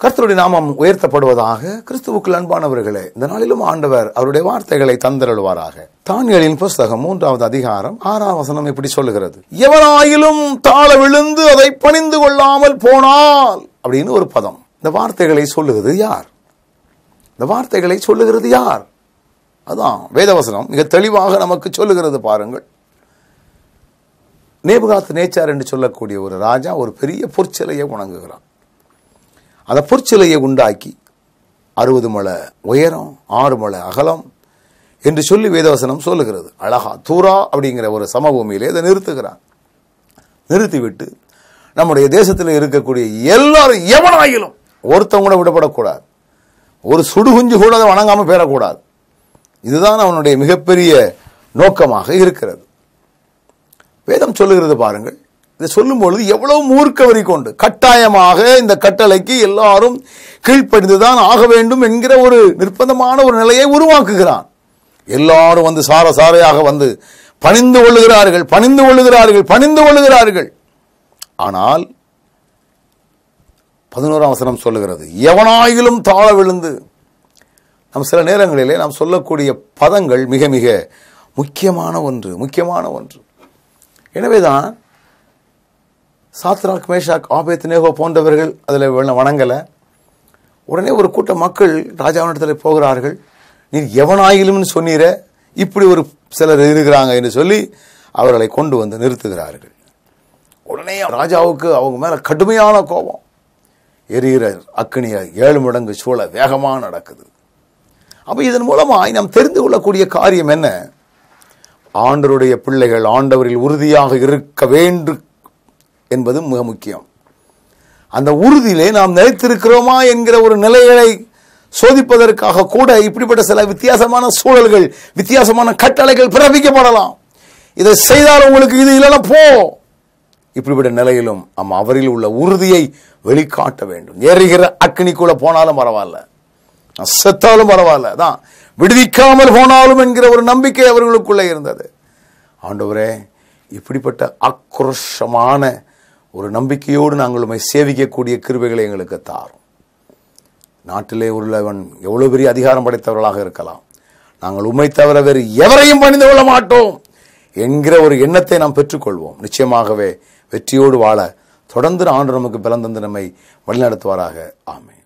கர்த்தருடைய நாமம் உயர்த்தப்படுவதாக கிறிஸ்துவுக்குள் அன்பானவர்களே இந்த நாளிலும் ஆண்டவர் அவருடைய வார்த்தைகளை தந்தருள்வாராக தானியலின் புஸ்தகம் மூன்றாவது அதிகாரம் ஆறாம் வசனம் இப்படி சொல்லுகிறது எவராயிலும் தாழ விழுந்து அதை பணிந்து கொள்ளாமல் போனால் அப்படின்னு ஒரு பதம் இந்த வார்த்தைகளை சொல்லுகிறது யார் இந்த வார்த்தைகளை சொல்லுகிறது யார் அதான் வேதவசனம் மிக தெளிவாக நமக்கு சொல்லுகிறது பாருங்கள் நேபுகாத் நேச்சார் என்று சொல்லக்கூடிய ஒரு ராஜா ஒரு பெரிய பொற்சிலையை உணங்குகிறான் அந்த பொற்சிலையை உண்டாக்கி அறுபது மலை உயரம் ஆறு மலை அகலம் என்று சொல்லி வேதவசனம் சொல்லுகிறது அழகா தூரா அப்படிங்கிற ஒரு சமபூமியிலே இதை நிறுத்துகிறான் நிறுத்திவிட்டு நம்முடைய தேசத்தில் இருக்கக்கூடிய எல்லாரும் எவனாயிலும் ஒருத்தவங்க கூட விடப்படக்கூடாது ஒரு சுடுகுஞ்சு கூட அதை வணங்காமல் பேரக்கூடாது இதுதான் அவனுடைய மிகப்பெரிய நோக்கமாக இருக்கிறது வேதம் சொல்லுகிறது பாருங்கள் இதை சொல்லும் பொழுது எவ்வளவு மூர்க்க வரி கொண்டு கட்டாயமாக இந்த கட்டளைக்கு எல்லாரும் கீழ்ப்படிந்துதான் ஆக வேண்டும் என்கிற ஒரு நிர்பந்தமான ஒரு நிலையை உருவாக்குகிறான் எல்லாரும் வந்து சார சாரையாக வந்து பணிந்து கொள்ளுகிறார்கள் பணிந்து கொள்ளுகிறார்கள் பணிந்து கொள்ளுகிறார்கள் ஆனால் பதினோராம் வசனம் சொல்லுகிறது எவனாயிலும் தாழ விழுந்து நம் சில நேரங்களிலே நாம் சொல்லக்கூடிய பதங்கள் மிக மிக முக்கியமான ஒன்று முக்கியமான ஒன்று எனவேதான் சாத்ராக் மேஷாக் ஆபேத் நேகோ போன்றவர்கள் அதில் வணங்கலை உடனே ஒரு கூட்ட மக்கள் ராஜாவினிடத்தில் போகிறார்கள் நீர் எவனாயிலும்னு சொன்னீர இப்படி ஒரு சிலர் இருக்கிறாங்க என்று சொல்லி அவர்களை கொண்டு வந்து நிறுத்துகிறார்கள் உடனே ராஜாவுக்கு அவங்க மேல கடுமையான கோபம் எரிகிற அக்னிய ஏழு மடங்கு சூழ வேகமாக நடக்குது அப்ப இதன் மூலமாய் நாம் தெரிந்து கொள்ளக்கூடிய காரியம் என்ன ஆண்டருடைய பிள்ளைகள் ஆண்டவரில் உறுதியாக இருக்க வேண்டும் என்பது மிக முக்கியம் அந்த உறுதியிலே நாம் நிலைத்திருக்கிறோமா என்கிற ஒரு நிலைகளை சோதிப்பதற்காக கூட இப்படிப்பட்ட சில வித்தியாசமான சூழல்கள் வித்தியாசமான கட்டளைகள் பிறப்பிக்கப்படலாம் இதை செய்தால் உங்களுக்கு இது இல்லைன்னா போ இப்படிப்பட்ட நிலையிலும் நம்ம அவரில் உள்ள உறுதியை வெளிக்காட்ட வேண்டும் எரிகிற அக்னிக்குள்ள போனாலும் பரவாயில்ல நான் செத்தாலும் பரவாயில்ல தான் விடுவிக்காமல் போனாலும் என்கிற ஒரு நம்பிக்கை அவர்களுக்குள்ளே இருந்தது ஆண்டவரே இப்படிப்பட்ட ஆக்ரோஷமான ஒரு நம்பிக்கையோடு நாங்கள் உண்மை சேவிக்கக்கூடிய கிருபைகளை எங்களுக்கு தாரும் நாட்டிலே உள்ளவன் எவ்வளவு பெரிய அதிகாரம் படைத்தவர்களாக இருக்கலாம் நாங்கள் உண்மை தவிர வேறு எவரையும் பணிந்து கொள்ள மாட்டோம் என்கிற ஒரு எண்ணத்தை நாம் பெற்றுக்கொள்வோம் நிச்சயமாகவே வெற்றியோடு வாழ தொடர்ந்து ஆண்டு நமக்கு பலந்தந்து நம்மை வழிநடத்துவாராக ஆமே